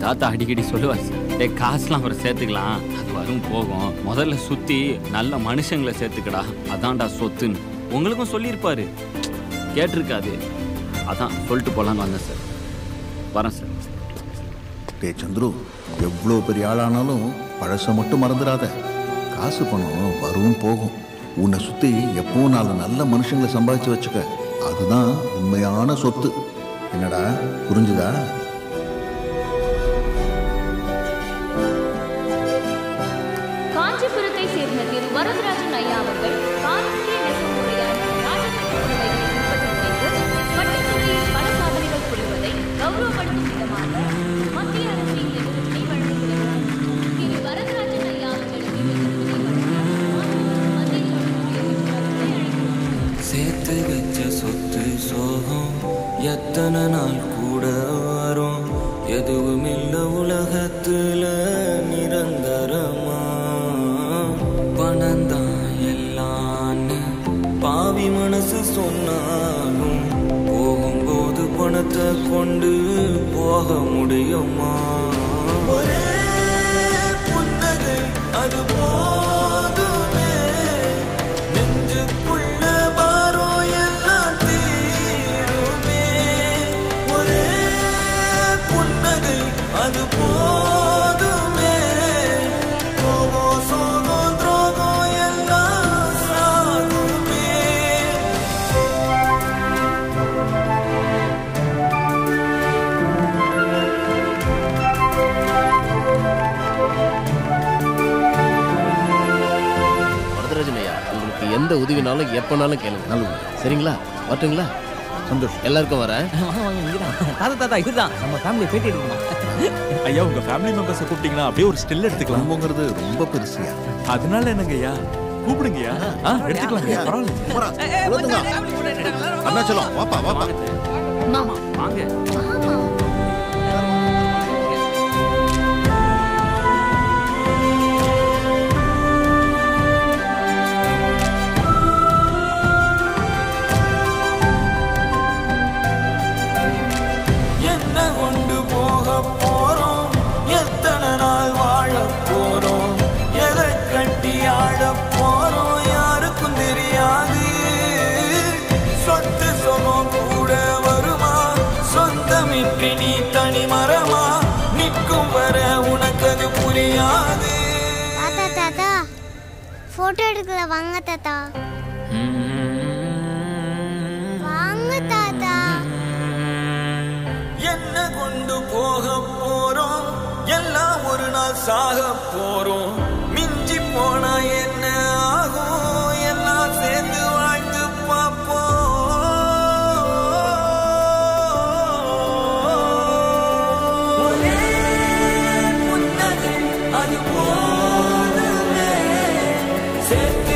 தாத்தா அடிக்கடி சொல்லுவார் சார் டேய் காசுலாம் அப்புறம் சேர்த்துக்கலாம் அது வரும் போகும் முதல்ல சுற்றி நல்ல மனுஷங்களை சேர்த்துக்கடா அதான்டா சொத்துன்னு உங்களுக்கும் சொல்லியிருப்பாரு கேட்டிருக்காது அதான் சொல்லிட்டு போகலான்னு வந்தேன் சார் வரேன் சார் டே சந்துரு எவ்வளோ பெரிய ஆளானாலும் பழசை மட்டும் மறந்துடாத காசு பணம் வரும் போகும் உன்னை சுற்றி எப்பவும் நாலு நல்ல மனுஷங்களை சம்பாதிச்சு வச்சுக்க அதுதான் உண்மையான சொத்து என்னடா புரிஞ்சுதா காஞ்சிபுரத்தை சேர்ந்த திரு வரதராஜன் ஐயா அவர்கள் பாரம்பரிய நெசவு முறையான ராஜகோபுர புடவைகளை உற்பத்தி செய்து பட்டுத்துறையில் பல சாதனைகள் புரிவதை கௌரவப்படுத்தும் விதமாக மத்திய அரசின் இந்த விருதினை வழங்குகிறது திரு வரதராஜன் ஐயா அவர்களுக்கு இந்த விருதினை வழங்க மத்திய தொழில்துறை அழைக்கிறோம் சேர்த்து வச்ச சொத்து சோகம் எத்தனை நாள் கூட வரும் எதுவும் இல்ல உலகத்துல நிரந்தரமா பணம்தான் எல்லான்னு பாவி மனசு சொன்னாலும் போகும்போது பணத்தை கொண்டு போக முடியுமா ஒரே புன்னகை அது போதுமே நெஞ்சுக்குள்ள பாரம் எல்லாம் தீருமே ஒரே புன்னகை அது போதுமே கோபம் சோகம் துரோகம் எல்லாம் சாகுமே வரதராஜன் ஐயா உங்களுக்கு எந்த உதவினாலும் எப்பனாலும் கேளுங்க நல்லது சரிங்களா வரட்டுங்களா சந்தோஷம் எல்லாருக்கும் வரேன் தாத்தா தாத்தா இதுதான் நம்ம ஃபேமிலி பேட்டி எடுக்கணும் ஐயா உங்க ஃபேமிலி மெம்பர்ஸை கூப்பிட்டீங்கன்னா அப்படியே ஒரு ஸ்டில் எடுத்துக்கலாம் குடும்பங்கிறது ரொம்ப பெருசியா அதனால என்னங்க ஐயா கூப்பிடுங்கய்யா ஆ எடுத்துக்கலாம் ஐயா பரவாயில்ல குமரா, குழந்தைங்க. அருணாச்சலம் வாப்பா வாப்பா வாங்க என்ன கொண்டு போக போறோம் எத்தனை நாள் வாழ போறோம் எதை கட்டி ஆட போறோம் யாருக்கும் தெரியாது சொத்து சுகம் கூட வருமா சொந்தமின்றி நீ தனி மரமா நிற்கும் வர உனக்கு அது புரியாது தாத்தா தாத்தா போட்டோ எடுக்கல வாங்க தாத்தா வாங்க தாத்தா என்ன கொண்டு போக போறோம் எல்லாம் ஒரு நாள் சாக போறோம் மிஞ்சி போனா என்ன ஆகும் எல்லாம் சேர்ந்து வாழ்ந்து பார்ப்போம் ஒரே புன்னகை அது போதுமே சேர்த்து